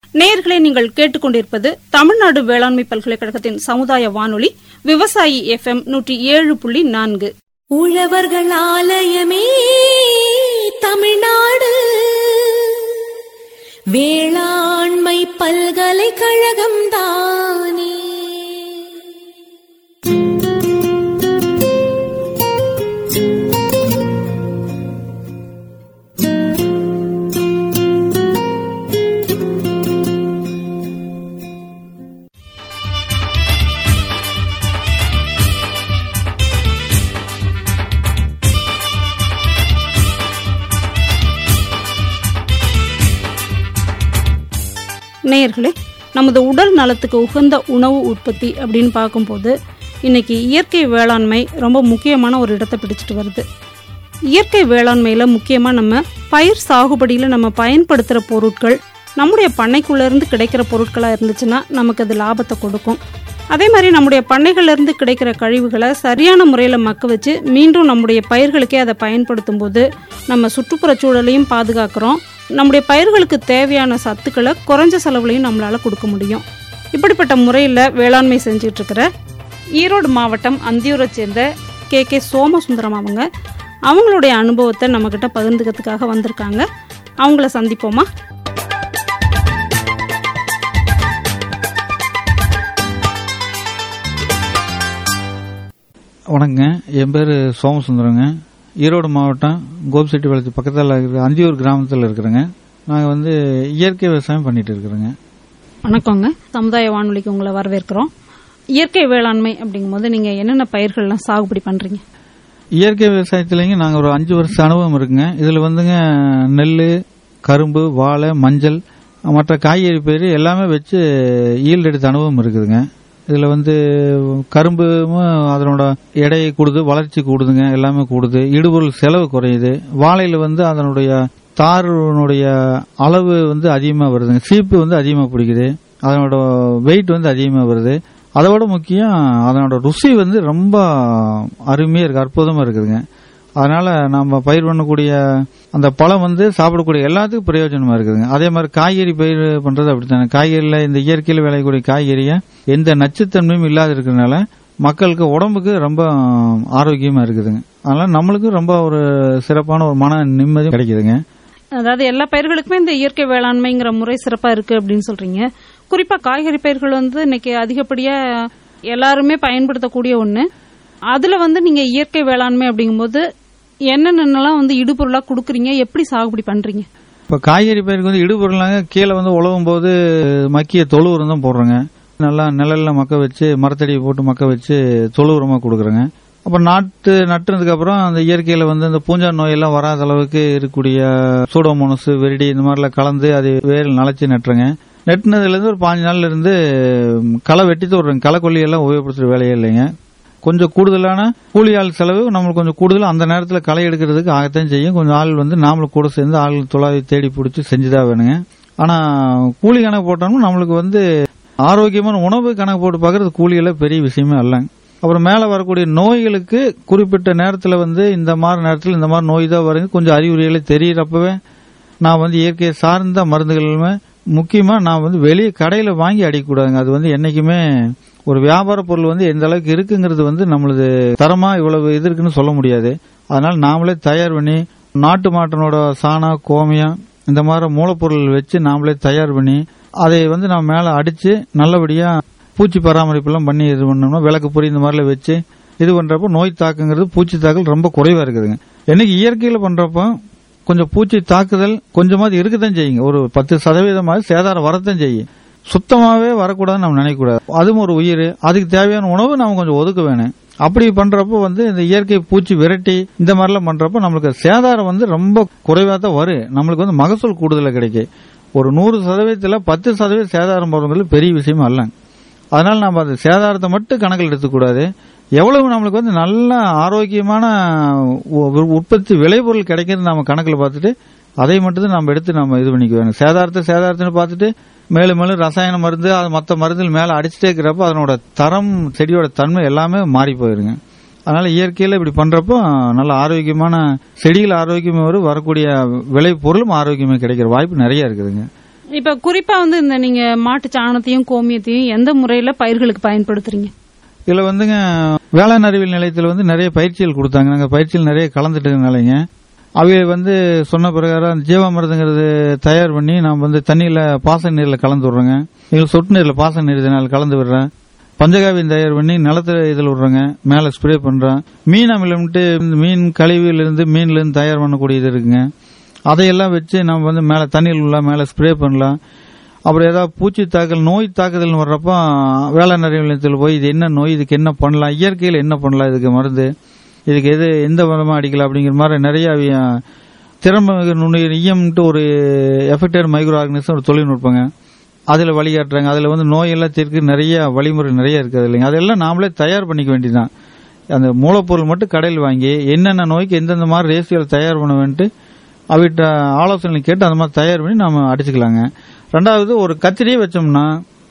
நேயர்களை நீங்கள் கேட்டுக்கொண்டிருப்பது தமிழ்நாடு வேளாண்மை பல்கலைக்கழகத்தின் சமுதாய வானொலி விவசாயி எஃப்எம் நூற்றி ஏழு புள்ளி நான்கு உழவர்கள் ஆலயமே தமிழ்நாடு வேளாண்மை பல்கலைக்கழகம் தானே நேயர்களே நமது உடல் நலத்துக்கு உகந்த உணவு உற்பத்தி அப்படின்னு பார்க்கும்போது இன்னைக்கு இயற்கை வேளாண்மை ரொம்ப முக்கியமான ஒரு இடத்தை பிடிச்சிட்டு வருது இயற்கை வேளாண்மையில் முக்கியமாக நம்ம பயிர் சாகுபடியில் நம்ம பயன்படுத்துகிற பொருட்கள் நம்முடைய பண்ணைக்குள்ளேருந்து கிடைக்கிற பொருட்களாக இருந்துச்சுன்னா நமக்கு அது லாபத்தை கொடுக்கும் அதே மாதிரி நம்முடைய பண்ணைகள்லேருந்து கிடைக்கிற கழிவுகளை சரியான முறையில் மக்க வச்சு மீண்டும் நம்முடைய பயிர்களுக்கே அதை பயன்படுத்தும் போது நம்ம சுற்றுப்புறச் சூழலையும் பாதுகாக்கிறோம் நம்முடைய பயிர்களுக்கு தேவையான சத்துக்களை குறைஞ்ச செலவுலையும் நம்மளால் கொடுக்க முடியும் இப்படிப்பட்ட முறையில் வேளாண்மை செஞ்சுட்டு இருக்கிற ஈரோடு மாவட்டம் அந்தியூரை சேர்ந்த கே கே சோமசுந்தரம் அவங்க அவங்களுடைய அனுபவத்தை நம்மக்கிட்ட பகிர்ந்துக்கிறதுக்காக வந்திருக்காங்க அவங்கள சந்திப்போமா வணக்கங்க என் பேர் சோமசுந்தரங்க ஈரோடு மாவட்டம் கோபிச்செட்டிப்பாளையத்து பக்கத்தில் இருக்கிற அந்தியூர் கிராமத்தில் இருக்கிறேங்க நாங்கள் வந்து இயற்கை விவசாயம் பண்ணிட்டு இருக்கிறோங்க வணக்கங்க சமுதாய வானொலிக்கு உங்களை வரவேற்கிறோம் இயற்கை வேளாண்மை அப்படிங்கும்போது நீங்கள் என்னென்ன பயிர்கள்லாம் சாகுபடி பண்ணுறீங்க இயற்கை விவசாயத்துலேங்க நாங்கள் ஒரு அஞ்சு வருஷம் அனுபவம் இருக்குங்க இதில் வந்துங்க நெல் கரும்பு வாழை மஞ்சள் மற்ற காய்கறி பயிர் எல்லாமே வச்சு ஈல்டு எடுத்த அனுபவம் இருக்குதுங்க இதில் வந்து கரும்பும் அதனோட எடையை கூடுது வளர்ச்சி கூடுதுங்க எல்லாமே கூடுது இடுபொருள் செலவு குறையுது வாழையில் வந்து அதனுடைய தாருனுடைய அளவு வந்து அதிகமாக வருதுங்க சீப்பு வந்து அதிகமாக பிடிக்குது அதனோட வெயிட் வந்து அதிகமாக வருது அதோட முக்கியம் அதனோட ருசி வந்து ரொம்ப அருமையாக இருக்கு அற்புதமாக இருக்குதுங்க அதனால நம்ம பயிர் பண்ணக்கூடிய அந்த பழம் வந்து சாப்பிடக்கூடிய எல்லாத்துக்கும் பிரயோஜனமா இருக்குதுங்க அதே மாதிரி காய்கறி பயிர் பண்றது அப்படித்தானே காய்கறியில் இந்த இயற்கையில் விளையக்கூடிய காய்கறியை எந்த நச்சுத்தன்மையும் இல்லாத இருக்கிறதுனால மக்களுக்கு உடம்புக்கு ரொம்ப ஆரோக்கியமா இருக்குதுங்க அதனால நம்மளுக்கு ரொம்ப ஒரு சிறப்பான ஒரு மன நிம்மதி கிடைக்குதுங்க அதாவது எல்லா பயிர்களுக்குமே இந்த இயற்கை வேளாண்மைங்கிற முறை சிறப்பாக இருக்குது அப்படின்னு சொல்கிறீங்க குறிப்பாக காய்கறி பயிர்கள் வந்து இன்னைக்கு அதிகப்படியாக எல்லாருமே பயன்படுத்தக்கூடிய ஒன்று அதில் வந்து நீங்கள் இயற்கை வேளாண்மை அப்படிங்கும்போது என்னென்னலாம் வந்து இடுபொருளாக கொடுக்குறீங்க எப்படி சாகுபடி பண்ணுறீங்க இப்போ காய்கறி பயிருக்கு வந்து இடுபொருளாங்க கீழே வந்து உழவும் போது மக்கிய தொழு உரம் தான் போடுறோங்க நல்லா நிழல்ல மக்க வச்சு மரத்தடியை போட்டு மக்க வச்சு தொழு உரமாக கொடுக்குறோங்க அப்புறம் நாட்டு நட்டுனதுக்கு அப்புறம் அந்த இயற்கையில வந்து இந்த பூஞ்சா நோயெல்லாம் வராத அளவுக்கு இருக்கக்கூடிய சூடோமோனஸ் வெரிடி இந்த மாதிரிலாம் கலந்து அது வேரில் நனைச்சி நட்டுறேங்க நெட்டினதுல இருந்து ஒரு பாஞ்சு நாள்ல இருந்து களை வெட்டி தோடுறேங்க களை கொல்லியெல்லாம் உபயோகப்படுத்துற வேலையே இல்லைங்க கொஞ்சம் கூடுதலான கூலி ஆள் செலவு நம்மளுக்கு கொஞ்சம் கூடுதல் அந்த நேரத்தில் களை எடுக்கிறதுக்கு ஆகத்தான் செய்யும் கொஞ்சம் ஆள் வந்து நாமளும் கூட சேர்ந்து ஆள் தொழிலாளி தேடி பிடிச்சி செஞ்சுதான் வேணுங்க ஆனா கூலி கணக்கு போட்டோம்னா நம்மளுக்கு வந்து ஆரோக்கியமான உணவு கணக்கு போட்டு பார்க்கறது கூலியெல்லாம் பெரிய விஷயமே அல்லங்க அப்புறம் மேலே வரக்கூடிய நோய்களுக்கு குறிப்பிட்ட நேரத்தில் வந்து இந்த மாதிரி நேரத்தில் இந்த மாதிரி நோய் தான் வருங்க கொஞ்சம் அறிகுறிகளை தெரியறப்பவே நான் வந்து இயற்கையை சார்ந்த மருந்துகளுமே முக்கியமாக நான் வந்து வெளியே கடையில் வாங்கி அடிக்கக்கூடாதுங்க அது வந்து என்னைக்குமே ஒரு வியாபார பொருள் வந்து எந்த அளவுக்கு இருக்குங்கிறது வந்து நம்மளது தரமா இவ்வளவு இது இருக்குன்னு சொல்ல முடியாது அதனால நாமளே தயார் பண்ணி நாட்டு மாட்டனோட சாணம் கோமியம் இந்த மாதிரி மூலப்பொருள் வச்சு நாமளே தயார் பண்ணி அதை வந்து நம்ம மேல அடிச்சு நல்லபடியா பூச்சி பராமரிப்பு எல்லாம் பண்ணி இது பண்ணோம்னா விளக்கு பொறி இந்த மாதிரில வச்சு இது பண்றப்போ நோய் தாக்குங்கிறது பூச்சி தாக்கல் ரொம்ப குறைவா இருக்குதுங்க என்னைக்கு இயற்கையில பண்றப்போ கொஞ்சம் பூச்சி தாக்குதல் கொஞ்சமாவது இருக்கத்தான் செய்யுங்க ஒரு பத்து சதவீதமாவது சேதாரம் வரத்தான் செய்யும் சுத்தமாவே வரக்கூடாதுன்னு நம்ம நினைக்கக்கூடாது அதுவும் ஒரு உயிர் அதுக்கு தேவையான உணவு நம்ம கொஞ்சம் ஒதுக்க வேணும் அப்படி பண்றப்போ வந்து இந்த இயற்கை பூச்சி விரட்டி இந்த மாதிரிலாம் பண்றப்போ நம்மளுக்கு சேதாரம் வந்து ரொம்ப குறைவா தான் வரும் நம்மளுக்கு வந்து மகசூல் கூடுதலா கிடைக்கும் ஒரு நூறு சதவீதத்துல பத்து சதவீதம் சேதாரம் போடுறது பெரிய விஷயம் அல்ல அதனால நம்ம அந்த சேதாரத்தை மட்டும் கணக்கில் எடுத்துக்கூடாது எவ்வளவு நம்மளுக்கு வந்து நல்ல ஆரோக்கியமான உ- உற்பத்தி விளைபொருள் கிடைக்கிறது நம்ம கணக்கில் பார்த்துட்டு அதை மட்டும் தான் நம்ம எடுத்து நம்ம இது பண்ணிக்க வேணும் சேதாரத்தை சேதாரத்தை பார்த்துட்டு மேலும் மேலும் ரசாயன மருந்து அது மற்ற மருந்துகள் மேலே அடிச்சுட்டே இருக்கிறப்ப அதனோட தரம் செடியோட தன்மை எல்லாமே மாறி போயிருங்க அதனால இயற்கையில இப்படி பண்றப்போ நல்ல ஆரோக்கியமான செடிகள் ஆரோக்கியமே வரும் வரக்கூடிய விளை பொருளும் ஆரோக்கியமே கிடைக்கிற வாய்ப்பு நிறைய இருக்குதுங்க இப்ப குறிப்பா வந்து இந்த நீங்க மாட்டு சாணத்தையும் கோமியத்தையும் எந்த முறையில பயிர்களுக்கு பயன்படுத்துறீங்க இதுல வந்துங்க வேளாண் அறிவியல் நிலையத்தில் வந்து நிறைய பயிற்சிகள் கொடுத்தாங்க நாங்க பயிற்சியில் நிறைய கலந்துட்டதுனாலங்க அவைய வந்து சொன்ன பிரகாரம் ஜீவாமிரதங்கிறது தயார் பண்ணி நான் வந்து தண்ணியில பாசன நீர்ல கலந்து விடுறேங்க இதில் சொட்டு நீர்ல பாசன நீர் இதனால் கலந்து விடுறேன் பஞ்சகாவியம் தயார் பண்ணி நிலத்துல இதில் விடுறேங்க மேல ஸ்ப்ரே பண்றேன் மீன் அமிலம்ட்டு இந்த மீன் கழிவுல இருந்து மீன்ல இருந்து தயார் பண்ணக்கூடியது இருக்குங்க அதையெல்லாம் வச்சு நம்ம வந்து மேல தண்ணியில் உள்ள மேல ஸ்ப்ரே பண்ணலாம் அப்புறம் ஏதாவது பூச்சி தாக்கல் நோய் தாக்குதல்னு வர்றப்போ வேளாண் அறிவியல் நிலையத்தில் போய் இது என்ன நோய் இதுக்கு என்ன பண்ணலாம் இயற்கையில் என்ன பண்ணலாம் இதுக்கு மருந்து இதுக்கு எது எந்த விதமா அடிக்கலாம் அப்படிங்கிற மாதிரி நிறைய அவிய திறமை நுண்ணுயிர் ஈயம்ட்டு ஒரு எஃபெக்டட் மைக்ரோ ஆர்கனிசம் ஒரு தொழில்நுட்பங்க அதில் வழிகாட்டுறாங்க அதில் வந்து நோயெல்லாம் தீர்க்க நிறைய வழிமுறை நிறைய இருக்குது இல்லைங்க அதெல்லாம் நாமளே தயார் பண்ணிக்க வேண்டியதுதான் அந்த மூலப்பொருள் மட்டும் கடையில் வாங்கி என்னென்ன நோய்க்கு எந்தெந்த மாதிரி ரேசியோவில் தயார் பண்ண வேண்ட்டு அவர்கிட்ட ஆலோசனை கேட்டு அந்த மாதிரி தயார் பண்ணி நாம அடிச்சுக்கலாங்க ரெண்டாவது ஒரு கத்திரியே வச்சோம்னா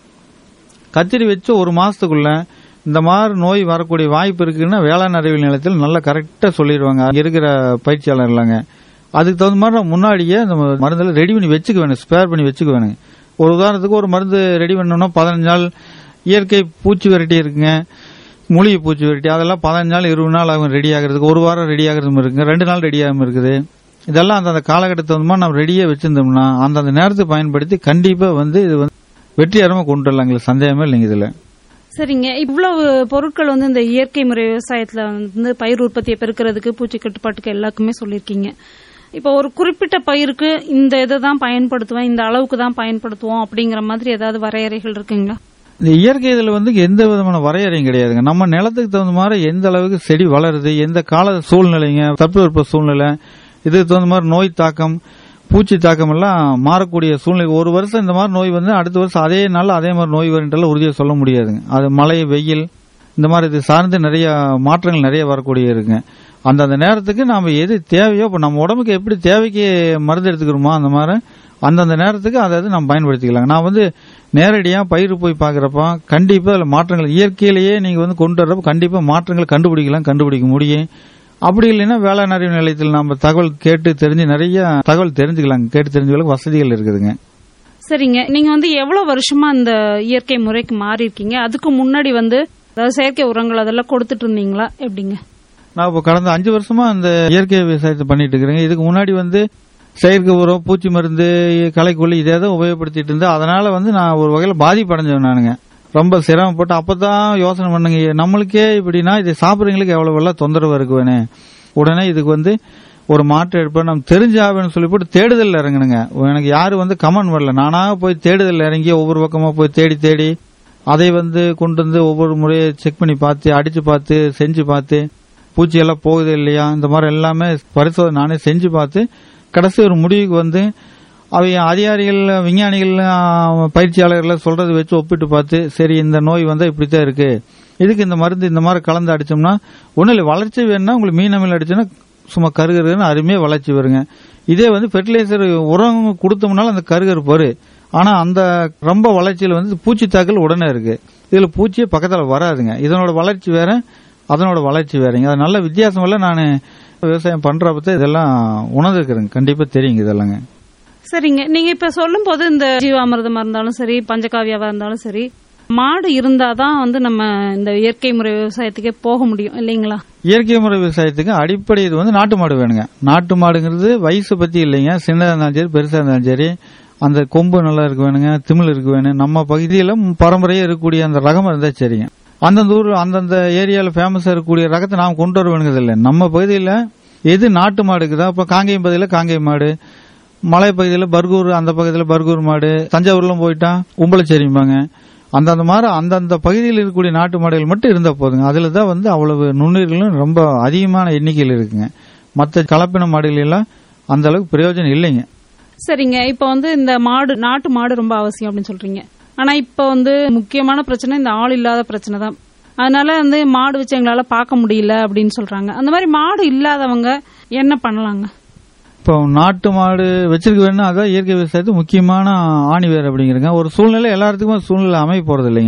கத்திரி வச்சு ஒரு மாசத்துக்குள்ள இந்த மாதிரி நோய் வரக்கூடிய வாய்ப்பு இருக்குன்னா வேளாண் அறிவியல் நிலையத்தில் நல்லா கரெக்டா சொல்லிடுவாங்க அங்க இருக்கிற பயிற்சியாளர்லாங்க அதுக்கு தகுந்த மாதிரி நம்ம முன்னாடியே அந்த மருந்தெல்லாம் ரெடி பண்ணி வச்சுக்க வேணும் ஸ்பேர் பண்ணி வச்சுக்க வேணுங்க ஒரு உதாரணத்துக்கு ஒரு மருந்து ரெடி பண்ணோம்னா பதினஞ்சு நாள் இயற்கை பூச்சி வெரைட்டி இருக்குங்க மூலிகை பூச்சி வெரைட்டி அதெல்லாம் பதினஞ்சு நாள் இருபது நாள் ஆகும் ரெடி ஆகிறதுக்கு ஒரு வாரம் ரெடி ஆகிறதும் இருக்குங்க ரெண்டு நாள் ரெடி ஆகாம இருக்குது இதெல்லாம் அந்தந்த காலகட்டத்தை வந்து நம்ம ரெடியா வச்சிருந்தோம்னா அந்தந்த நேரத்தை பயன்படுத்தி கண்டிப்பா வந்து இது வந்து வெற்றிகரமா கொண்டு வரலாங்களே சந்தேகமே இல்லைங்க இதுல சரிங்க இவ்வளவு பொருட்கள் வந்து இந்த இயற்கை முறை விவசாயத்துல வந்து பயிர் உற்பத்தியை பெருக்கிறதுக்கு பூச்சி கட்டுப்பாட்டுக்கு எல்லாருக்குமே சொல்லியிருக்கீங்க இப்போ ஒரு குறிப்பிட்ட பயிருக்கு இந்த இதை தான் பயன்படுத்துவேன் இந்த அளவுக்கு தான் பயன்படுத்துவோம் அப்படிங்கிற மாதிரி ஏதாவது வரையறைகள் இருக்குங்களா இந்த இயற்கை இதுல வந்து எந்த விதமான வரையறையும் கிடையாதுங்க நம்ம நிலத்துக்கு தகுந்த மாதிரி எந்த அளவுக்கு செடி வளருது எந்த கால சூழ்நிலைங்க தட்பவெப்ப சூழ்நிலை இதுக்கு தகுந்த மாதிரி நோய் தாக்கம் பூச்சி தாக்கம் எல்லாம் மாறக்கூடிய சூழ்நிலை ஒரு வருஷம் இந்த மாதிரி நோய் வந்து அடுத்த வருஷம் அதே நாள் அதே மாதிரி நோய் வருன்றல உறுதியா சொல்ல முடியாதுங்க அது மழை வெயில் இந்த மாதிரி இது சார்ந்து நிறைய மாற்றங்கள் நிறைய வரக்கூடிய இருக்குங்க அந்தந்த நேரத்துக்கு நாம எது தேவையோ இப்போ நம்ம உடம்புக்கு எப்படி தேவைக்கு மருந்து எடுத்துக்கிறோமோ அந்த மாதிரி அந்தந்த நேரத்துக்கு அதை அது நம்ம பயன்படுத்திக்கலாம் நான் வந்து நேரடியா பயிர் போய் பாக்குறப்ப கண்டிப்பா அதுல மாற்றங்கள் இயற்கையிலேயே நீங்க வந்து கொண்டு வர்றப்ப கண்டிப்பா மாற்றங்களை கண்டுபிடிக்கலாம் கண்டுபிடிக்க முடியும் அப்படி இல்லைன்னா வேளாண் அறிவு நிலையத்தில் நம்ம தகவல் கேட்டு தெரிஞ்சு நிறைய தகவல் தெரிஞ்சுக்கலாம் கேட்டு தெரிஞ்சுக்கலாம் வசதிகள் இருக்குதுங்க சரிங்க நீங்க வந்து எவ்வளவு வருஷமா இந்த இயற்கை முறைக்கு மாறி இருக்கீங்க அதுக்கு முன்னாடி வந்து அதாவது செயற்கை உரங்கள் அதெல்லாம் கொடுத்துட்டு இருந்தீங்களா எப்படிங்க நான் இப்போ கடந்த அஞ்சு வருஷமா அந்த இயற்கை விவசாயத்தை பண்ணிட்டு இருக்கிறேங்க இதுக்கு முன்னாடி வந்து செயற்கை உரம் பூச்சி மருந்து களைக்கொல்லி இதே தான் உபயோகப்படுத்திட்டு இருந்தேன் அதனால வந்து நான் ஒரு வகையில் பாதிப்படைஞ்சவன் நானுங்க ரொம்ப சிரமப்பட்டு அப்பதான் யோசனை பண்ணுங்க நம்மளுக்கே இப்படின்னா இதை சாப்பிட்றவங்களுக்கு எவ்வளவு எல்லாம் தொந்தரவு இருக்குவேனே உடனே இதுக்கு வந்து ஒரு மாற்று எடுப்பேன் நம்ம தெரிஞ்சாவேன்னு சொல்லி போட்டு தேடுதல் இறங்கணுங்க எனக்கு யாரும் வந்து கமெண்ட் வரல நானாக போய் தேடுதல் இறங்கி ஒவ்வொரு பக்கமா போய் தேடி தேடி அதை வந்து கொண்டு வந்து ஒவ்வொரு முறையை செக் பண்ணி பார்த்து அடிச்சு பார்த்து செஞ்சு பார்த்து பூச்சி எல்லாம் போகுது இல்லையா இந்த மாதிரி எல்லாமே பரிசோதனை நானே செஞ்சு பார்த்து கடைசி ஒரு முடிவுக்கு வந்து அவை அதிகாரிகள் விஞ்ஞானிகள் ஆஹ், பயிற்சியாளர்கள் சொல்றது வச்சு ஒப்பிட்டு பார்த்து சரி இந்த நோய் வந்தா இப்படித்தான் இருக்கு இதுக்கு இந்த மருந்து இந்த மாதிரி கலந்து அடிச்சோம்னா ஒன்றும் இல்லை வளர்ச்சி வேணும்னா உங்களுக்கு மீன் அமில் அடிச்சோன்னா சும்மா கருகருன்னு அருமையாக வளர்ச்சி வருங்க இதே வந்து ஃபெர்டிலைசர் உரம் கொடுத்தோம்னாலும் அந்த கருகரு வரு ஆனா அந்த ரொம்ப வளர்ச்சியில் வந்து பூச்சி தாக்கல் உடனே இருக்கு இதுல பூச்சியே பக்கத்துல வராதுங்க இதனோட வளர்ச்சி வேற அதனோட வளர்ச்சி வேறங்க அது நல்ல வித்தியாசம் எல்லாம் நான் விவசாயம் பண்றப்ப இதெல்லாம் உணர்ந்துருக்குறேங்க கண்டிப்பா தெரியுங்க இதெல்லாங்க சரிங்க நீங்க இப்ப சொல்லும் போது இந்த ஜீவாமிர்தமா இருந்தாலும் சரி பஞ்சகாவியாவா இருந்தாலும் சரி மாடு இருந்தாதான் வந்து நம்ம இந்த இயற்கை முறை விவசாயத்துக்கே போக முடியும் இல்லைங்களா இயற்கை முறை விவசாயத்துக்கு அடிப்படை இது வந்து நாட்டு மாடு வேணுங்க நாட்டு மாடுங்கிறது வயசு பத்தி இல்லைங்க சின்னதா இருந்தாலும் சரி பெருசா இருந்தாலும் சரி அந்த கொம்பு நல்லா இருக்கு வேணுங்க திமிழ் இருக்கு வேணும் நம்ம பகுதியில பரம்பரையா இருக்கக்கூடிய அந்த ரகம் இருந்தா சரிங்க அந்தந்த ஊர் அந்தந்த ஏரியால ஃபேமஸா இருக்கக்கூடிய ரகத்தை நாம் கொண்டு வர வேணுங்கிறது இல்லை நம்ம பகுதியில எது நாட்டு மாடு இருக்குதோ அப்ப காங்கேயம் பகுதியில காங்கேயம் மாடு மலை பகுதியில் பர்கூர் அந்த பகுதியில் பர்கூர் மாடு தஞ்சாவூர்லாம் போயிட்டா உம்பளச்சேரிம்பாங்க அந்தந்த மாதிரி அந்தந்த பகுதியில் இருக்கக்கூடிய நாட்டு மாடுகள் மட்டும் இருந்தா போதுங்க அதுல தான் வந்து அவ்வளவு நுண்ணுயிர்களும் ரொம்ப அதிகமான எண்ணிக்கையில் இருக்குங்க மற்ற கலப்பின மாடுகள் எல்லாம் அந்த அளவுக்கு பிரயோஜனம் இல்லைங்க சரிங்க இப்ப வந்து இந்த மாடு நாட்டு மாடு ரொம்ப அவசியம் அப்படின்னு சொல்றீங்க ஆனா இப்ப வந்து முக்கியமான பிரச்சனை இந்த ஆள் இல்லாத பிரச்சனை தான் அதனால வந்து மாடு வச்சு எங்களால பார்க்க முடியல அப்படின்னு சொல்றாங்க அந்த மாதிரி மாடு இல்லாதவங்க என்ன பண்ணலாங்க இப்போ நாட்டு மாடு வச்சிருக்க வேணும் அதான் இயற்கை விவசாயத்துக்கு முக்கியமான ஆணி வேர் அப்படிங்கிறங்க ஒரு சூழ்நிலை எல்லாத்துக்குமே சூழ்நிலை அமைய போறது இல்லைங்க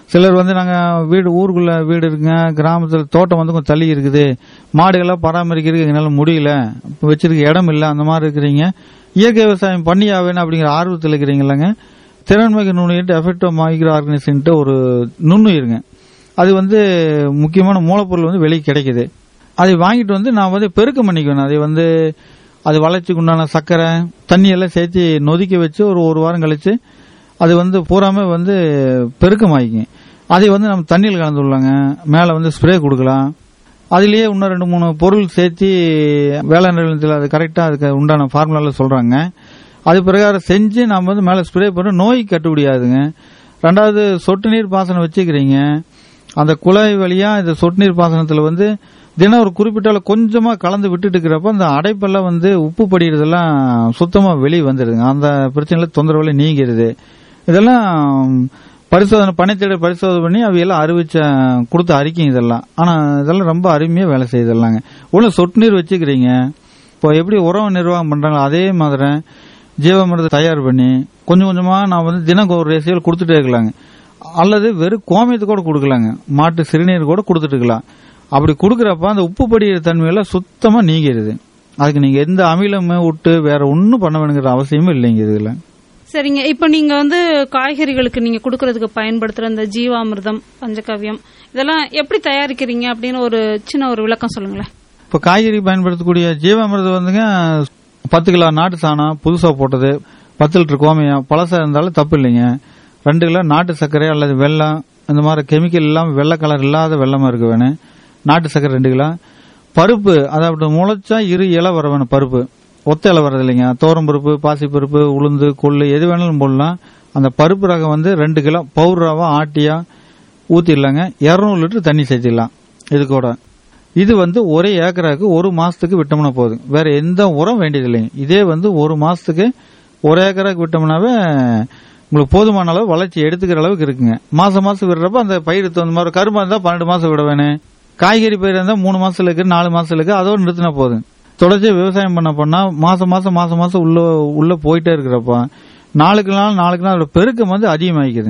சிலர் வந்து நாங்க வீடு ஊருக்குள்ள வீடு இருக்குங்க கிராமத்துல தோட்டம் வந்து கொஞ்சம் தள்ளி இருக்குது மாடுகள்லாம் பராமரிக்கிறதுக்கு எங்களால முடியல இப்ப வச்சிருக்க இடம் இல்ல அந்த மாதிரி இருக்கிறீங்க இயற்கை விவசாயம் பண்ணியாவேன்னு அப்படிங்கிற ஆர்வத்தில் இருக்கிறீங்களங்க திறன்மிகு நுண்ணுயிர் எஃபெக்டிவ் மைக்ரோ ஆர்கனைசேஷன்ட்டு ஒரு நுண்ணுயிருங்க அது வந்து முக்கியமான மூலப்பொருள் வந்து வெளியே கிடைக்குது அதை வாங்கிட்டு வந்து நான் வந்து பெருக்கம் பண்ணிக்குவேன் அதை வந்து அது வளர்ச்சிக்கு உண்டான சர்க்கரை தண்ணி எல்லாம் சேர்த்து நொதிக்க வச்சு ஒரு ஒரு வாரம் கழிச்சு அது வந்து பூராமே வந்து பெருக்கமாயிக்கும் அதை வந்து நம்ம தண்ணியில் கலந்து விடலாங்க மேலே வந்து ஸ்ப்ரே கொடுக்கலாம் அதுலயே இன்னும் ரெண்டு மூணு பொருள் சேர்த்து வேளாண் நிலையத்தில் அது கரெக்டாக அதுக்கு உண்டான ஃபார்முலால சொல்றாங்க அது பிரகாரம் செஞ்சு நம்ம வந்து மேலே ஸ்ப்ரே பண்ண நோய் கட்டுப்படியாதுங்க ரெண்டாவது சொட்டு நீர் பாசனம் வச்சுக்கிறீங்க அந்த குழாய் வழியா இந்த சொட்டு நீர் பாசனத்துல வந்து தினம் ஒரு குறிப்பிட்ட அளவு கொஞ்சமா கலந்து விட்டுட்டு இருக்கிறப்ப அந்த அடைப்பெல்லாம் வந்து உப்பு படிக்கிறதெல்லாம் சுத்தமா வெளியே வந்துடுதுங்க அந்த பிரச்சனைல தொந்தரவுல நீங்கிருது இதெல்லாம் பரிசோதனை பணித்திட பரிசோதனை பண்ணி அவையெல்லாம் அறிவிச்ச கொடுத்த அறிக்கை இதெல்லாம் ஆனா இதெல்லாம் ரொம்ப அருமையா வேலை செய்யுதல்லாங்க ஒண்ணு சொட்டு நீர் வச்சுக்கிறீங்க இப்போ எப்படி உரம் நிர்வாகம் பண்றாங்களோ அதே மாதிரி ஜீவாமிரதத்தை தயார் பண்ணி கொஞ்சம் கொஞ்சமா நான் வந்து தினம் ஒரு ரேசியல் கொடுத்துட்டே இருக்கலாங்க அல்லது வெறும் கோமியத்தை கூட கொடுக்கலாங்க மாட்டு சிறுநீர் கூட கொடுத்துட்டு இருக்கலாம் அப்படி கொடுக்கறப்ப அந்த உப்பு படிக்கிற தன்மையெல்லாம் சுத்தமா நீங்கிடுது அதுக்கு நீங்க எந்த அமிலமே விட்டு வேற ஒன்றும் பண்ண வேணுங்கிற அவசியமும் இல்லைங்க இதுல சரிங்க இப்போ நீங்க வந்து காய்கறிகளுக்கு நீங்க கொடுக்கறதுக்கு பயன்படுத்துற இந்த ஜீவாமிர்தம் பஞ்சகவ்யம் இதெல்லாம் எப்படி தயாரிக்கிறீங்க அப்படின்னு ஒரு சின்ன ஒரு விளக்கம் சொல்லுங்களேன் இப்போ காய்கறி பயன்படுத்தக்கூடிய ஜீவாமிர்தம் வந்துங்க பத்து கிலோ நாட்டு சாணம் புதுசா போட்டது பத்து லிட்டர் கோமியம் பழசா இருந்தாலும் தப்பு இல்லைங்க ரெண்டு கிலோ நாட்டு சர்க்கரை அல்லது வெல்லம் இந்த மாதிரி கெமிக்கல் இல்லாம வெள்ளை கலர் இல்லாத வெள்ளமா இருக்க வேணும் நாட்டு சர்க்கரை ரெண்டு கிலோ பருப்பு அதாவது முளைச்சா இரு இலை வர வேணும் பருப்பு ஒத்த இலை வர்றது இல்லைங்க தோரம் பருப்பு பாசிப்பருப்பு உளுந்து கொள்ளு எது வேணாலும் போடலாம் அந்த பருப்பு ரகம் வந்து ரெண்டு கிலோ பவுடராவா ஆட்டியா ஊத்திடலாங்க இரநூறு லிட்டர் தண்ணி சேர்த்திடலாம் இது கூட இது வந்து ஒரே ஏக்கராக்கு ஒரு மாசத்துக்கு விட்டோம்னா போதும் வேற எந்த உரம் வேண்டியது இல்லைங்க இதே வந்து ஒரு மாசத்துக்கு ஒரு ஏக்கராக்கு விட்டோம்னாவே உங்களுக்கு போதுமான அளவு வளர்ச்சி எடுத்துக்கிற அளவுக்கு இருக்குங்க மாசம் மாசம் விடுறப்ப அந்த பயிர் தகுந்த மாதிரி கரும்பா இருந்தா பன்னெண்டு மாசம் விட வேணும் காய்கறி பயிர் இருந்தா மூணு மாசத்துல இருக்கு நாலு மாசத்துல இருக்கு அதோட நிறுத்தினா போதும் தொடர்ச்சி விவசாயம் பண்ண பண்ணா மாசம் மாசம் மாசம் மாசம் உள்ள உள்ள போயிட்டே இருக்கிறப்ப நாளுக்கு நாள் நாளுக்கு நாள் அதோட பெருக்கம் வந்து அதிகமாகிக்குது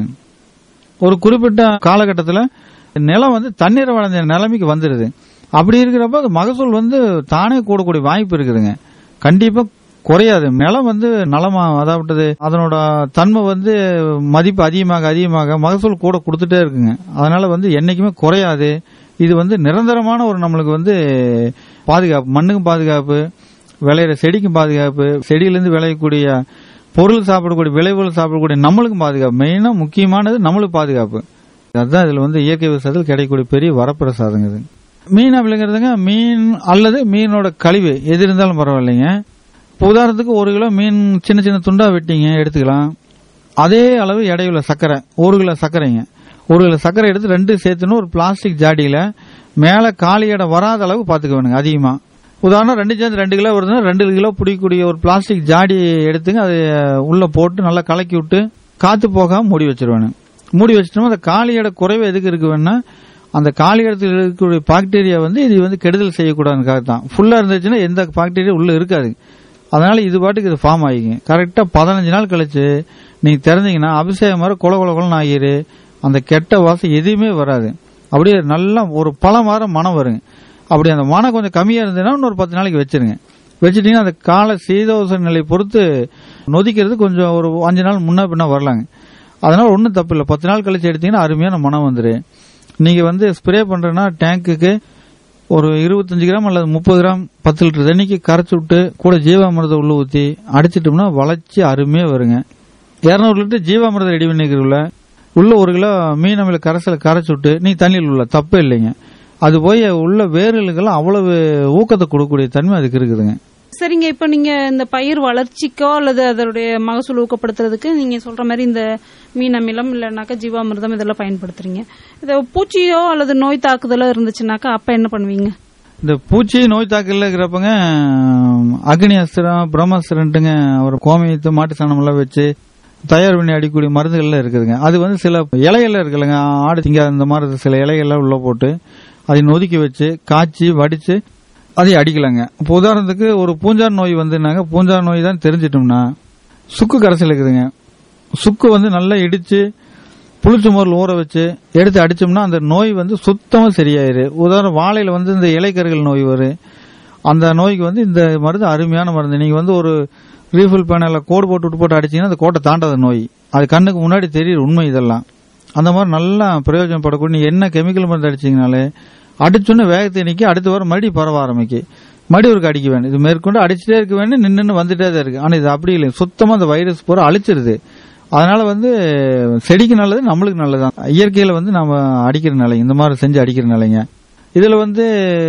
ஒரு குறிப்பிட்ட காலகட்டத்தில் நிலம் வந்து தண்ணீரை வளைஞ்ச நிலைமைக்கு வந்துடுது அப்படி இருக்கிறப்ப அது மகசூல் வந்து தானே கூடக்கூடிய வாய்ப்பு இருக்குதுங்க கண்டிப்பா குறையாது நிலம் வந்து நலமா அதாவது அதனோட தன்மை வந்து மதிப்பு அதிகமாக அதிகமாக மகசூல் கூட கொடுத்துட்டே இருக்குங்க அதனால வந்து என்னைக்குமே குறையாது இது வந்து நிரந்தரமான ஒரு நம்மளுக்கு வந்து பாதுகாப்பு மண்ணுக்கும் பாதுகாப்பு விளையிற செடிக்கும் பாதுகாப்பு செடியிலிருந்து விளையக்கூடிய பொருள் சாப்பிடக்கூடிய விளைவுகள் சாப்பிடக்கூடிய நம்மளுக்கும் பாதுகாப்பு மெயினா முக்கியமானது நம்மளுக்கு பாதுகாப்பு அதுதான் இதுல வந்து இயற்கை விவசாயத்தில் கிடைக்கக்கூடிய பெரிய வரப்பிரசாதங்க இது மீன் அப்படிங்கிறதுங்க மீன் அல்லது மீனோட கழிவு எது இருந்தாலும் பரவாயில்லைங்க இப்போ உதாரணத்துக்கு ஒரு கிலோ மீன் சின்ன சின்ன துண்டா வெட்டிங்க எடுத்துக்கலாம் அதே அளவு எடையுள்ள சர்க்கரை ஒரு கிலோ சர்க்கரைங்க ஒரு கிலோ சர்க்கரை எடுத்து ரெண்டு சேர்த்துன்னு ஒரு பிளாஸ்டிக் ஜாடியில மேல காலி எடை வராத அளவு பாத்துக்க வேணுங்க அதிகமா உதாரணம் ரெண்டு சேர்ந்து ரெண்டு கிலோ வருதுன்னா ரெண்டு கிலோ பிடிக்கக்கூடிய ஒரு பிளாஸ்டிக் ஜாடி எடுத்துங்க அது உள்ள போட்டு நல்லா கலக்கி விட்டு காத்து போகாம மூடி வச்சிருவேன் மூடி வச்சிட்டோம்னா அந்த காலி எடை குறைவு எதுக்கு இருக்கு வேணா அந்த காலி இடத்துல இருக்கக்கூடிய பாக்டீரியா வந்து இது வந்து கெடுதல் செய்யக்கூடாதுக்காக தான் ஃபுல்லா இருந்துச்சுன்னா எந்த பாக்டீரியா உள்ள இருக்காது அதனால இது பாட்டுக்கு இது ஃபார்ம் ஆகிங்க கரெக்டா பதினஞ்சு நாள் கழிச்சு நீங்க திறந்தீங்கன்னா அபிஷேகம் மாதிரி கொல கொல கொலன்னு ஆகிரு அந்த கெட்ட வாசம் எதுவுமே வராது அப்படியே நல்லா ஒரு பழம் வாரம் மனம் வருங்க அப்படி அந்த மனம் கொஞ்சம் கம்மியா இருந்ததுன்னா இன்னொரு பத்து நாளைக்கு வச்சிருங்க வச்சுட்டீங்கன்னா அந்த கால சீதோச நிலை பொறுத்து நொதிக்கிறது கொஞ்சம் ஒரு அஞ்சு நாள் முன்ன பின்ன வரலாங்க அதனால ஒன்றும் தப்பு இல்லை பத்து நாள் கழிச்சு எடுத்தீங்கன்னா அருமையான மனம் வந்துரு நீங்க வந்து ஸ்ப்ரே பண்றேன்னா டேங்குக்கு ஒரு இருபத்தஞ்சு கிராம் அல்லது முப்பது கிராம் பத்து லிட்டர் தண்ணிக்கு கரைச்சி விட்டு கூட ஜீவாமிரதம் உள்ள ஊற்றி அடிச்சிட்டோம்னா வளர்ச்சி அருமையாக வருங்க இரநூறு லிட்டர் ஜீவாமிரதம் ரெடி பண்ணிக்கிறதுல உள்ள ஒரு கிலோ மீன் அமில கரைசலை கரைச்சி விட்டு நீ தண்ணியில் உள்ள தப்பே இல்லைங்க அது போய் உள்ள வேர்களுக்கெல்லாம் அவ்வளவு ஊக்கத்தை கொடுக்கக்கூடிய தன்மை அதுக்கு இருக்குதுங்க சரிங்க இப்போ நீங்க இந்த பயிர் வளர்ச்சிக்கோ அல்லது அதனுடைய மகசூல் ஊக்கப்படுத்துறதுக்கு நீங்க சொல்ற மாதிரி இந்த மீன் அமிலம் இல்லைனாக்கா ஜீவாமிர்தம் இதெல்லாம் பயன்படுத்துறீங்க இது பூச்சியோ அல்லது நோய் தாக்குதலோ இருந்துச்சுனாக்கா அப்ப என்ன பண்ணுவீங்க இந்த பூச்சி நோய் தாக்கல இருக்கிறப்பங்க அக்னி அஸ்திரம் பிரம்மஸ்திரன்ட்டுங்க ஒரு கோமியத்து மாட்டு சாணம் எல்லாம் வச்சு தயார் பண்ணி அடிக்கக்கூடிய மருந்துகள்லாம் இருக்குதுங்க அது வந்து சில இலைகள்லாம் இருக்குல்லங்க ஆடு திங்க இந்த மாதிரி சில இலைகள்லாம் உள்ள போட்டு அதை நொதுக்கி வச்சு காய்ச்சி வடிச்சு அதை அடிக்கலாங்க இப்போ உதாரணத்துக்கு ஒரு பூஞ்சார் நோய் வந்துனாங்க பூஞ்சார் நோய் தான் தெரிஞ்சிட்டோம்னா சுக்கு கரைசல் இருக்குதுங்க சுக்கு வந்து நல்லா இடிச்சு புளிச்ச மோரில் ஊற வச்சு எடுத்து அடிச்சோம்னா அந்த நோய் வந்து சுத்தமாக சரியாயிரு உதாரணம் வாழையில வந்து இந்த இலைக்கருகள் நோய் வரும் அந்த நோய்க்கு வந்து இந்த மருந்து அருமையான மருந்து நீங்க வந்து ஒரு ரீஃபில் பேனல்ல கோடு போட்டு விட்டு போட்டு அடிச்சீங்கன்னா அந்த கோட்டை தாண்டாத நோய் அது கண்ணுக்கு முன்னாடி தெரியுது உண்மை இதெல்லாம் அந்த மாதிரி நல்லா பிரயோஜனப்படக்கூடிய நீங்க என்ன கெமிக்கல் மருந்து அடிச்சீங்கனாலே அடிச்சோன்னு வேகத்தை நிற்கி அடுத்த வாரம் மறுபடியும் பரவ ஆரம்பிக்கு மறுபடியும் ஒரு அடிக்க வேணும் இது மேற்கொண்டு அடிச்சுட்டே இருக்க வேணும் நின்று வந்துட்டே தான் இருக்கு ஆனா இது அப்படி இல்லை சுத்தமா அந்த வைரஸ் பூரா அழிச்சிருது அதனால வந்து செடிக்கு நல்லது நம்மளுக்கு நல்லதுதான் இயற்கையில வந்து நம்ம அடிக்கிறனால இந்த மாதிரி செஞ்சு அடிக்கிறனாலங்க இதுல வந்து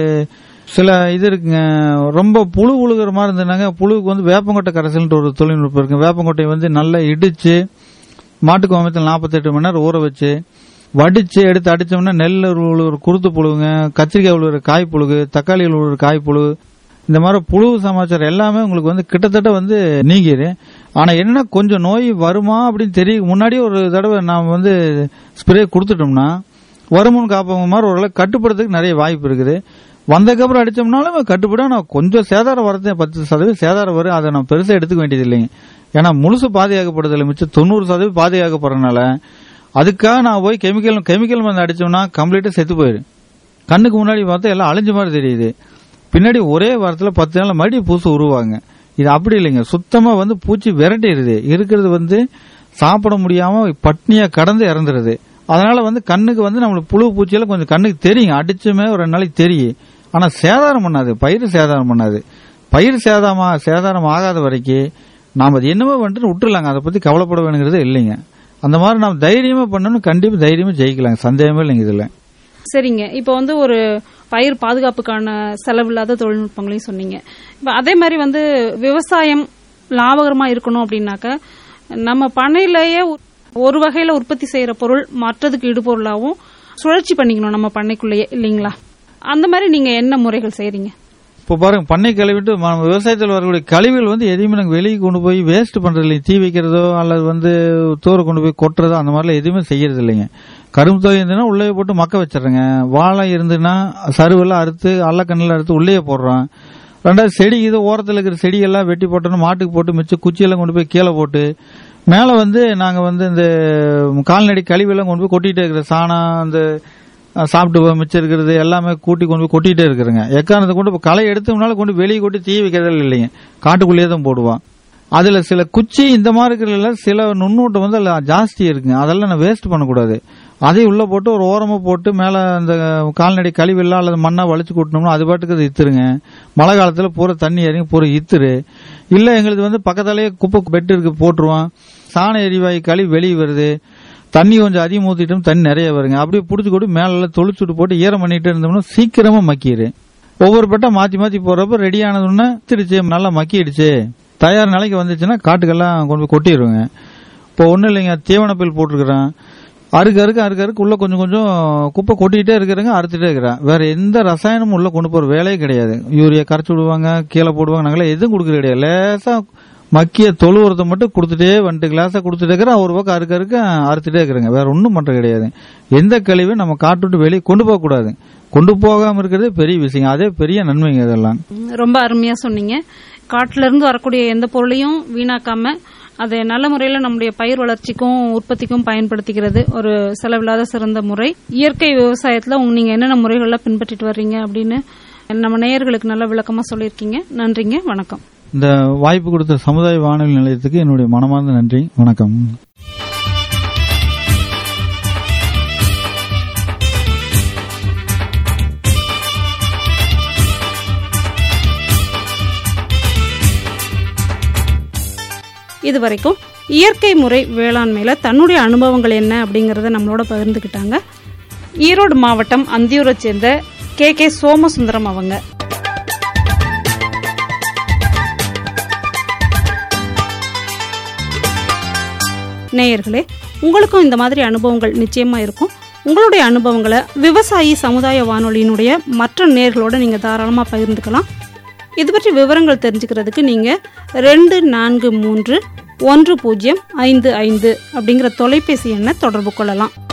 சில இது இருக்குங்க ரொம்ப புழு உழுகிற மாதிரி இருந்ததுனாங்க புழுவுக்கு வந்து வேப்பங்கொட்டை கரைசல்ன்ற ஒரு தொழில்நுட்பம் இருக்கு வேப்பங்கொட்டையை வந்து நல்லா இடிச்சு மாட்டு கோமத்தில் நாற்பத்தெட்டு மணி நேரம் ஊற வச்சு வடிச்சு எடுத்து அடிச்சோம்னா நெல் உழுவுற குருத்து புழுவுங்க கத்திரிக்காய் உழுவுற காய் புழுகு தக்காளி உழுவுற காய் புழு இந்த மாதிரி புழு சமாச்சாரம் எல்லாமே உங்களுக்கு வந்து கிட்டத்தட்ட வந்து நீங்கிரு ஆனா என்ன கொஞ்சம் நோய் வருமா அப்படின்னு தெரியும் முன்னாடியே ஒரு தடவை நாம் வந்து ஸ்ப்ரே கொடுத்துட்டோம்னா வருமுன் காப்பவங்க மாதிரி ஓரளவு கட்டுப்படுறதுக்கு நிறைய வாய்ப்பு இருக்குது வந்ததுக்கப்புறம் அடிச்சோம்னாலும் கட்டுப்படும் ஆனால் கொஞ்சம் சேதாரம் வரது பத்து சதவீதம் சேதாரம் வரும் அதை நம்ம பெருசாக எடுத்துக்க வேண்டியது இல்லைங்க ஏன்னா முழுசு பாதுகாக்கப்படுறதில்ல மிச்சம் தொண்ணூறு சதவீதம் பாதுகாக்கப்படுறதுனால அதுக்காக நான் போய் கெமிக்கல் கெமிக்கல் மருந்து அடிச்சோம்னா கம்ப்ளீட்டாக செத்து போயிடும் கண்ணுக்கு முன்னாடி பார்த்தா எல்லாம் அழிஞ்ச மாதிரி தெரியுது பின்னாடி ஒரே வாரத்தில் பத்து நாள் மறுபடியும் பூசு உருவாங்க இது அப்படி இல்லைங்க சுத்தமா வந்து பூச்சி விரட்டிடுது இருக்கிறது வந்து சாப்பிட முடியாம பட்னியா கடந்து இறந்துருது அதனால வந்து கண்ணுக்கு வந்து நம்மளுக்கு புழு பூச்சியெல்லாம் கொஞ்சம் கண்ணுக்கு தெரியும் அடிச்சுமே ஒரு ரெண்டு நாளைக்கு தெரியும் ஆனா சேதாரம் பண்ணாது பயிர் சேதாரம் பண்ணாது பயிர் சேதாரமா சேதாரம் ஆகாத வரைக்கும் நாம் அது என்னமோ பண்ணிட்டு விட்டுலாங்க அதை பத்தி கவலைப்பட வேணுங்கிறது இல்லைங்க அந்த மாதிரி நாம் தைரியமா பண்ணணும் கண்டிப்பா தைரியமா ஜெயிக்கலாங்க சந்தேகமே இல்லைங்க இதுல சரிங்க இப்போ வந்து ஒரு பயிர் பாதுகாப்புக்கான செலவில்லாத தொழில்நுட்பங்களையும் சொன்னீங்க இப்போ அதே மாதிரி வந்து விவசாயம் லாபகரமா இருக்கணும் அப்படின்னாக்க நம்ம பண்ணையிலேயே ஒரு வகையில உற்பத்தி செய்யற பொருள் மற்றதுக்கு இடுபொருளாகவும் சுழற்சி பண்ணிக்கணும் நம்ம பண்ணைக்குள்ளேயே இல்லைங்களா அந்த மாதிரி நீங்க என்ன முறைகள் செய்றீங்க இப்போ பாருங்க பண்ணை கழிவிட்டு ம- விவசாயத்தில் வரக்கூடிய கழிவுகள் வந்து எதையுமே நாங்கள் வெளியே கொண்டு போய் வேஸ்ட் பண்றது இல்லைங்க தீ வைக்கிறதோ அல்லது வந்து தூர கொண்டு போய் கொட்டுறதோ அந்த மாதிரிலாம் எதுவுமே செய்யறது இல்லைங்க கரும்பு தொகை இருந்ததுன்னா உள்ளே போட்டு மக்க வச்சிடுறேங்க வாழை இருந்துன்னா சருவெல்லாம் அறுத்து அல்லக்கண்ணில் அறுத்து உள்ளே போடுறோம் ரெண்டாவது செடி இது ஓரத்தில் இருக்கிற செடியெல்லாம் வெட்டி போட்டோன்னா மாட்டுக்கு போட்டு மிச்சம் குச்சியெல்லாம் கொண்டு போய் கீழே போட்டு மேலே வந்து நாங்கள் வந்து இந்த கால்நடை கழிவெல்லாம் கொண்டு போய் கொட்டிகிட்டே இருக்கிற சாணம் அந்த அஹ், சாப்பிட்டு போய் மிச்சம் இருக்கிறது எல்லாமே கூட்டி கொண்டு போய் கொட்டிகிட்டே இருக்கிறேங்க எக்காரணத்தை கொண்டு போய் களை எடுத்தோம்னால கொண்டு வெளியே கொட்டி தீ வைக்கிறதே இல்லைங்க காட்டுக்குள்ளேயே தான் போடுவான் அதுல சில குச்சி இந்த மாதிரி இருக்கிறதுல சில நுண்ணூட்டம் வந்து அதுல ஜாஸ்தி இருக்குங்க அதெல்லாம் நான் வேஸ்ட் பண்ணக்கூடாது அதையும் உள்ள போட்டு ஒரு ஓரமா போட்டு மேல அந்த கால்நடை கழிவெல்லாம் அல்லது மண்ணா வலிச்சு கூட்டணும்னா அது பாட்டுக்கு அது இத்துருங்க மழை காலத்துல பூரா தண்ணி இறங்கி பூரா இத்துரு இல்ல எங்களுக்கு வந்து பக்கத்தாலேயே குப்பை பெட்டு இருக்கு போட்டுருவோம் சாண எரிவாயு கழிவு வெளியே வருது தண்ணி கொஞ்சம் அதிகம் ஊத்திட்டும் தண்ணி நிறைய வருங்க அப்படியே புடிச்சு கொண்டு மேல தொளிச்சுட்டு போட்டு ஈரம் பண்ணிட்டு இருந்தோம்னா சீக்கிரமா மக்கிடு ஒவ்வொரு பெட்டா மாத்தி மாத்தி போறப்ப ரெடி ஆனதுன்னா திருச்சு நல்லா மக்கிடுச்சு தயார் நிலைக்கு வந்துச்சுன்னா காட்டுக்கெல்லாம் கொண்டு போய் கொட்டிடுவோங்க இப்போ ஒன்றும் இல்லைங்க தீவனப்பில் போட்டிருக்கிறேன் அறுக்கு அறுக்கு அறுக்கு அறுக்கு உள்ள கொஞ்சம் கொஞ்சம் குப்பை கொட்டிக்கிட்டே இருக்கிறேங்க அறுத்துட்டே இருக்கிறேன் வேற எந்த ரசாயனமும் உள்ள கொண்டு போற வேலையே கிடையாது யூரியா கரைச்சி விடுவாங்க கீழே போடுவாங்க நாங்களே எதுவும் கொடுக்குறது கிடையாது லேசா மக்கிய தொழு உரத்தை மட்டும் கொடுத்துட்டே வந்துட்டு கிளாஸா கொடுத்துட்டே இருக்கிறேன் ஒரு பக்கம் அறுக்க அறுக்க அறுத்துட்டே இருக்கிறேங்க வேற ஒன்றும் பண்றது கிடையாது எந்த கழிவையும் நம்ம காட்டு விட்டு வெளியே கொண்டு போக கூடாது கொண்டு போகாம இருக்கிறதே பெரிய விஷயம் அதே பெரிய நன்மைங்க இதெல்லாம் ம், ரொம்ப அருமையா சொன்னீங்க காட்டுல இருந்து வரக்கூடிய எந்த பொருளையும் வீணாக்காம அதை நல்ல முறையில நம்முடைய பயிர் வளர்ச்சிக்கும் உற்பத்திக்கும் பயன்படுத்திக்கிறது ஒரு செலவில்லாத சிறந்த முறை இயற்கை விவசாயத்துல உங்க நீங்க என்னென்ன முறைகள்லாம் பின்பற்றிட்டு வர்றீங்க அப்படின்னு நம்ம நேயர்களுக்கு நல்ல விளக்கமா சொல்லியிருக்கீங்க நன்றிங்க வணக்கம் இந்த வாய்ப்பு கொடுத்த சமுதாய வானொலி நிலையத்துக்கு என்னுடைய மனமார்ந்த நன்றி வணக்கம் இதுவரைக்கும் இயற்கை முறை வேளாண்மையில தன்னுடைய அனுபவங்கள் என்ன அப்படிங்கறத நம்மளோட பகிர்ந்துக்கிட்டாங்க ஈரோடு மாவட்டம் அந்தியூரை சேர்ந்த கே கே சோமசுந்தரம் அவங்க நேயர்களே உங்களுக்கும் இந்த மாதிரி அனுபவங்கள் நிச்சயமா இருக்கும் உங்களுடைய அனுபவங்களை விவசாயி சமுதாய வானொலியினுடைய மற்ற நேர்களோட நீங்க தாராளமா பகிர்ந்துக்கலாம் இது பற்றி விவரங்கள் தெரிஞ்சுக்கிறதுக்கு நீங்க ரெண்டு நான்கு மூன்று ஒன்று பூஜ்ஜியம் ஐந்து ஐந்து அப்படிங்கிற தொலைபேசி எண்ணை தொடர்பு கொள்ளலாம்